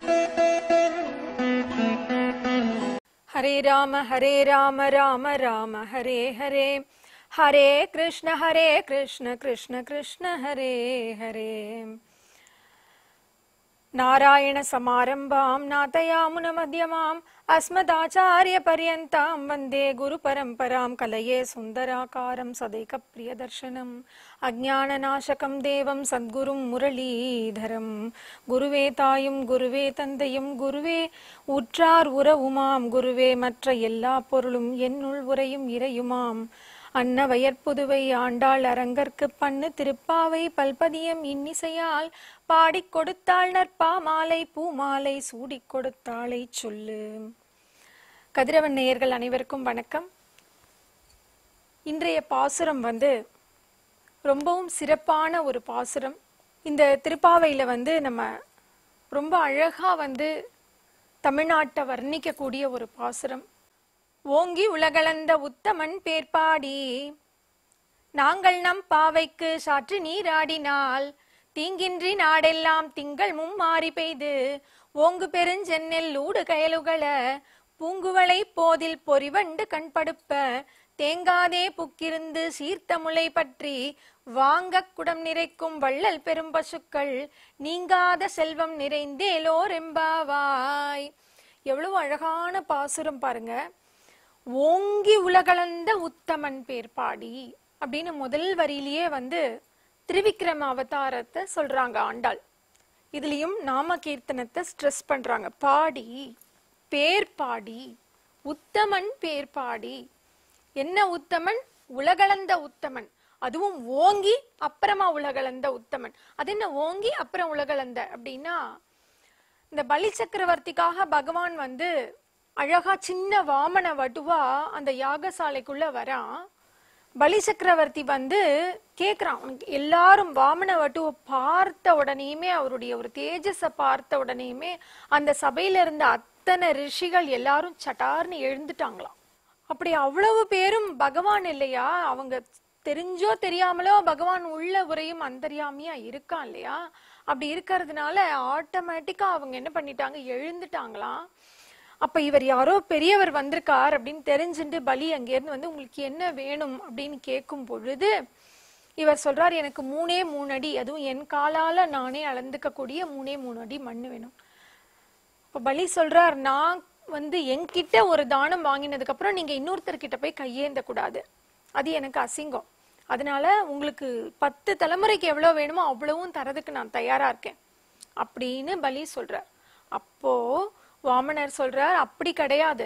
हरे राम हरे राम राम राम हरे हरे हरे कृष्ण हरे कृष्ण कृष्ण कृष्ण हरे हरे नारायणसमारम्भां नाथयामुनमध्यमाम् अस्मदाचार्यपर्यन्तां वन्दे गुरुपरम्परां कलये सुन्दराकारं सदैकप्रियदर्शनम् अज्ञाननाशकं देवं सद्गुरुं मुरलीधरं குருவே தாயும் குருவே தந்தையும் குருவே உற்றார் உறவுமாம் குருவே மற்ற எல்லா பொருளும் என்னுள் உரையும் இறையுமாம் அன்னவயற்புதுவை ஆண்டாள் அரங்கற்கு பண்ணு திருப்பாவை பல்பதியம் இன்னிசையால் பாடிக் கொடுத்தாள் நற்பா மாலை பூமாலை சூடிக் கொடுத்தாளை சொல்லு கதிரவன் நேயர்கள் அனைவருக்கும் வணக்கம் இன்றைய பாசுரம் வந்து ரொம்பவும் சிறப்பான ஒரு பாசுரம் இந்த திருப்பாவையில வந்து நம்ம ரொம்ப அழகா வந்து தமிழ்நாட்டை வர்ணிக்கக்கூடிய ஒரு பாசுரம் ஓங்கி உலகளந்த உத்தமன் பேர்பாடி நாங்கள் நம் பாவைக்கு சாற்று நீராடினால் தீங்கின்றி நாடெல்லாம் திங்கள் மும்மாறி பெய்து ஓங்கு பெருஞ்சென்னெல் ஊடு கயலுகள பூங்குவளை போதில் பொறிவண்டு கண்படுப்ப தேங்காதே புக்கிருந்து சீர்த்த முளை பற்றி வாங்க குடம் நிறைக்கும் வள்ளல் பெரும் பசுக்கள் நீங்காத செல்வம் நிறைந்தேலோர் எம்பாவாய் எவ்வளவு அழகான பாசுரம் பாருங்க ஓங்கி உலகளந்த உத்தமன் பேர் பாடி அப்படின்னு முதல் வரியிலேயே வந்து திருவிக்ரம அவதாரத்தை சொல்றாங்க ஆண்டாள் இதுலயும் நாம கீர்த்தனத்தை ஸ்ட்ரெஸ் பண்றாங்க பாடி பேர் பாடி உத்தமன் பேர் பாடி என்ன உத்தமன் உலகளந்த உத்தமன் அதுவும் ஓங்கி அப்புறமா உலகளந்த உத்தமன் அது என்ன ஓங்கி அப்புறம் உலகளந்த அப்படின்னா இந்த பலி சக்கரவர்த்திக்காக பகவான் வந்து அழகா சின்ன வாமன வடுவா அந்த யாகசாலைக்குள்ள வரான் பலி சக்கரவர்த்தி வந்து கேக்குறான் உனக்கு எல்லாரும் வாமன வட்டுவை பார்த்த உடனேயுமே அவருடைய ஒரு தேஜஸ பார்த்த உடனேயுமே அந்த சபையில இருந்த அத்தனை ரிஷிகள் எல்லாரும் சட்டார்னு எழுந்துட்டாங்களாம் அப்படி அவ்வளவு பேரும் பகவான் இல்லையா அவங்க தெரிஞ்சோ தெரியாமலோ பகவான் உள்ள உரையும் அந்தரியாமையா இருக்கான் இல்லையா அப்படி இருக்கிறதுனால ஆட்டோமேட்டிக்கா அவங்க என்ன பண்ணிட்டாங்க எழுந்துட்டாங்களாம் அப்ப இவர் யாரோ பெரியவர் வந்திருக்கார் அப்படின்னு தெரிஞ்சுட்டு பலி அங்கேருந்து வந்து உங்களுக்கு என்ன வேணும் அப்படின்னு கேட்கும் பொழுது இவர் சொல்றார் எனக்கு மூணே மூணு அடி அதுவும் என் காலால நானே அளந்துக்க கூடிய மூணே மூணு அடி மண்ணு வேணும் இப்ப பலி சொல்றார் நான் வந்து என்கிட்ட ஒரு தானம் வாங்கினதுக்கு அப்புறம் நீங்க இன்னொருத்தர்கிட்ட போய் கையேந்த கூடாது அது எனக்கு அசிங்கம் அதனால உங்களுக்கு பத்து தலைமுறைக்கு எவ்வளவு வேணுமோ அவ்வளவும் தரதுக்கு நான் தயாரா இருக்கேன் அப்படின்னு பலி சொல்றார் அப்போ வாமனர் சொல்றார் அப்படி கிடையாது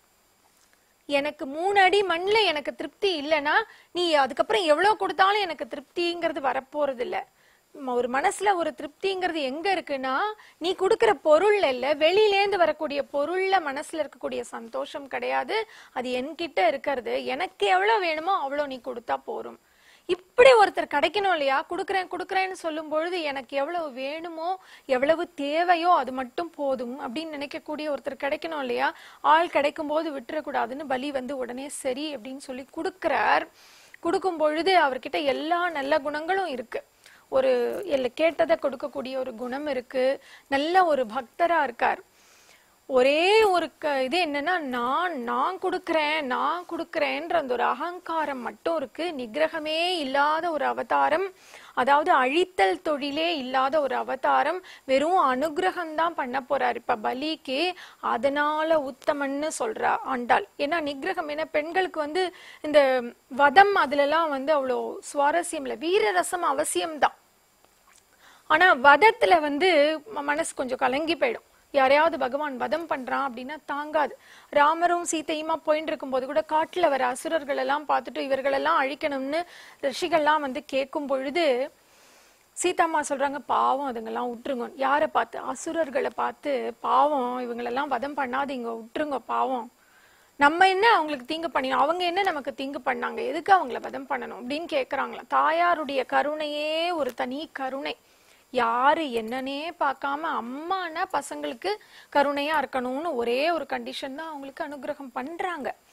எனக்கு மூணு அடி மண்ணுல எனக்கு திருப்தி இல்லைன்னா நீ அதுக்கப்புறம் எவ்வளவு கொடுத்தாலும் எனக்கு திருப்திங்கிறது வரப்போறது இல்ல ம- ஒரு மனசுல ஒரு திருப்திங்கிறது எங்க இருக்குன்னா நீ கொடுக்கிற பொருள்ல இல்ல வெளியிலேந்து வரக்கூடிய பொருள்ல மனசுல இருக்கக்கூடிய சந்தோஷம் கிடையாது அது என்கிட்ட இருக்கிறது எனக்கு எவ்வளவு வேணுமோ அவ்வளவு நீ கொடுத்தா போரும் இப்படி ஒருத்தர் கிடைக்கணும் இல்லையா கொடுக்குறேன் கொடுக்குறேன்னு சொல்லும் பொழுது எனக்கு எவ்வளவு வேணுமோ எவ்வளவு தேவையோ அது மட்டும் போதும் அப்படின்னு நினைக்கக்கூடிய ஒருத்தர் கிடைக்கணும் இல்லையா ஆள் கிடைக்கும் போது விட்டுறக்கூடாதுன்னு பலி வந்து உடனே சரி அப்படின்னு சொல்லி கொடுக்கிறார் கொடுக்கும் பொழுது அவர்கிட்ட எல்லா நல்ல குணங்களும் இருக்கு ஒரு எல்ல கேட்டதை கொடுக்கக்கூடிய ஒரு குணம் இருக்கு நல்ல ஒரு பக்தரா இருக்கார் ஒரே ஒரு க- இது என்னன்னா நான் நான் கொடுக்கறேன் நான் கொடுக்கறேன்ற அந்த ஒரு அகங்காரம் மட்டும் இருக்கு நிகிரகமே இல்லாத ஒரு அவதாரம் அதாவது அழித்தல் தொழிலே இல்லாத ஒரு அவதாரம் வெறும் அனுகிரகம் தான் பண்ண போறாரு இப்ப பலிக்கு அதனால உத்தமன்னு சொல்றா ஆண்டாள் ஏன்னா நிகிரகம் ஏன்னா பெண்களுக்கு வந்து இந்த வதம் அதுல எல்லாம் வந்து அவ்வளோ சுவாரஸ்யம் இல்லை வீரரசம் அவசியம்தான் ஆனா வதத்துல வந்து ம- மனசு கொஞ்சம் கலங்கி போயிடும் யாரையாவது பகவான் வதம் பண்றான் அப்படின்னா தாங்காது ராமரும் சீதையுமா போயிட்டு இருக்கும்போது கூட காட்டுல வர அசுரர்கள் எல்லாம் பார்த்துட்டு இவர்களெல்லாம் அழிக்கணும்னு ரிஷிகள்லாம் வந்து கேட்கும் பொழுது சீதாம்மா சொல்றாங்க பாவம் அதுங்கெல்லாம் விட்டுருங்க யாரை பார்த்து அசுரர்களை பார்த்து பாவம் இவங்களெல்லாம் வதம் பண்ணாதீங்க விட்டுருங்க பாவம் நம்ம என்ன அவங்களுக்கு தீங்கு பண்ணினோம் அவங்க என்ன நமக்கு தீங்கு பண்ணாங்க எதுக்கு அவங்கள வதம் பண்ணணும் அப்படின்னு கேக்குறாங்களாம் தாயாருடைய கருணையே ஒரு தனி கருணை யாரு என்னன்னே பார்க்காம அம்மானா பசங்களுக்கு கருணையா இருக்கணும்னு ஒரே ஒரு கண்டிஷன் தான் அவங்களுக்கு அனுகிரகம் பண்றாங்க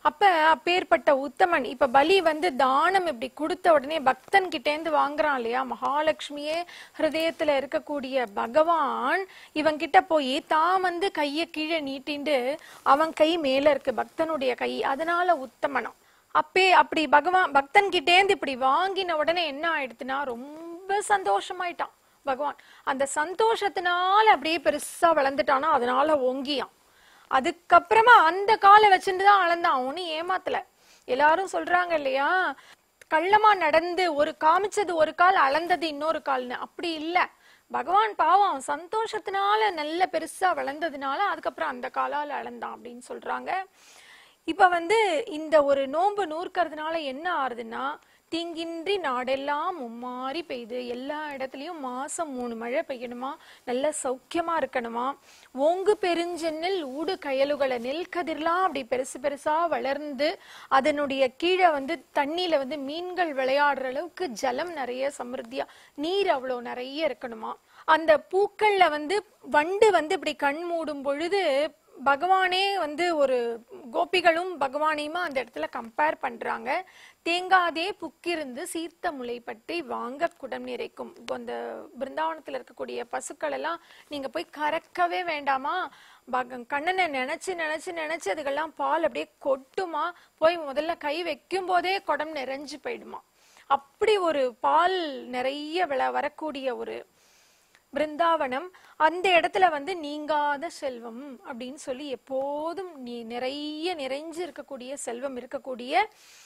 அப்ப அப்பேற்பட்ட உத்தமன் இப்ப பலி வந்து தானம் இப்படி கொடுத்த உடனே பக்தன் கிட்டேந்து வாங்குறான் இல்லையா மகாலட்சுமியே ஹிருதயத்துல இருக்கக்கூடிய பகவான் இவன் கிட்ட போய் தான் வந்து கைய கீழே நீட்டிண்டு அவன் கை மேல இருக்கு பக்தனுடைய கை அதனால உத்தமனம் அப்பே அப்படி பகவான் பக்தன் கிட்டேந்து இப்படி வாங்கின உடனே என்ன ஆயிடுத்துன்னா ரொம்ப சந்தோஷமாயிட்டான் பகவான் அந்த சந்தோஷத்தினால அப்படியே பெருசா வளர்ந்துட்டானா அதனால ஓங்கியான் அதுக்கப்புறமா அந்த காலை வச்சுட்டு தான் அளந்தான் அவனும் ஏமாத்தல எல்லாரும் சொல்றாங்க இல்லையா கள்ளமா நடந்து ஒரு காமிச்சது ஒரு கால் அளந்தது இன்னொரு கால்னு அப்படி இல்ல பகவான் பாவம் சந்தோஷத்தினால நல்ல பெருசா வளர்ந்ததுனால அதுக்கப்புறம் அந்த காலால அளந்தான் அப்படின்னு சொல்றாங்க இப்ப வந்து இந்த ஒரு நோன்பு நூற்கிறதுனால என்ன ஆறுதுன்னா தீங்கின்றி நாடெல்லாம் மும்மாறி பெய்யுது எல்லா இடத்துலயும் மாசம் மூணு மழை பெய்யணுமா நல்ல சௌக்கியமா இருக்கணுமா ஓங்கு பெருஞ்சென்னில் ஊடு கயலுகளை நெல் கதிர்லாம் அப்படி பெருசு பெருசா வளர்ந்து அதனுடைய கீழே வந்து தண்ணியில வந்து மீன்கள் விளையாடுற அளவுக்கு ஜலம் நிறைய சமிருத்தியா நீர் அவ்வளோ நிறைய இருக்கணுமா அந்த பூக்கள்ல வந்து வண்டு வந்து இப்படி கண் மூடும் பொழுது பகவானே வந்து ஒரு கோபிகளும் பகவானையுமா அந்த இடத்துல கம்பேர் பண்றாங்க தேங்காதே புக்கிருந்து சீர்த்த முளைப்பட்டு வாங்க குடம் நிறைக்கும் இப்போ இந்த பிருந்தாவனத்துல இருக்கக்கூடிய பசுக்கள் எல்லாம் நீங்க போய் கறக்கவே வேண்டாமா பக கண்ணனை நினைச்சு நினைச்சு நினைச்சு அதுக்கெல்லாம் பால் அப்படியே கொட்டுமா போய் முதல்ல கை வைக்கும் போதே குடம் நிறைஞ்சு போயிடுமா அப்படி ஒரு பால் நிறைய விள வரக்கூடிய ஒரு பிருந்தாவனம் அந்த இடத்துல வந்து நீங்காத செல்வம் அப்படின்னு சொல்லி எப்போதும் நீ நிறைய நிறைஞ்சு இருக்கக்கூடிய செல்வம் இருக்கக்கூடிய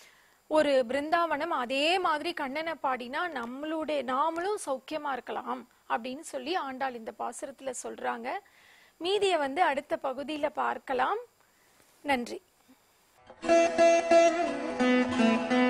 ஒரு பிருந்தாவனம் அதே மாதிரி கண்ணனை பாடினா நம்மளுடைய நாமளும் சௌக்கியமா இருக்கலாம் அப்படின்னு சொல்லி ஆண்டாள் இந்த பாசுரத்துல சொல்றாங்க மீதியை வந்து அடுத்த பகுதியில பார்க்கலாம் நன்றி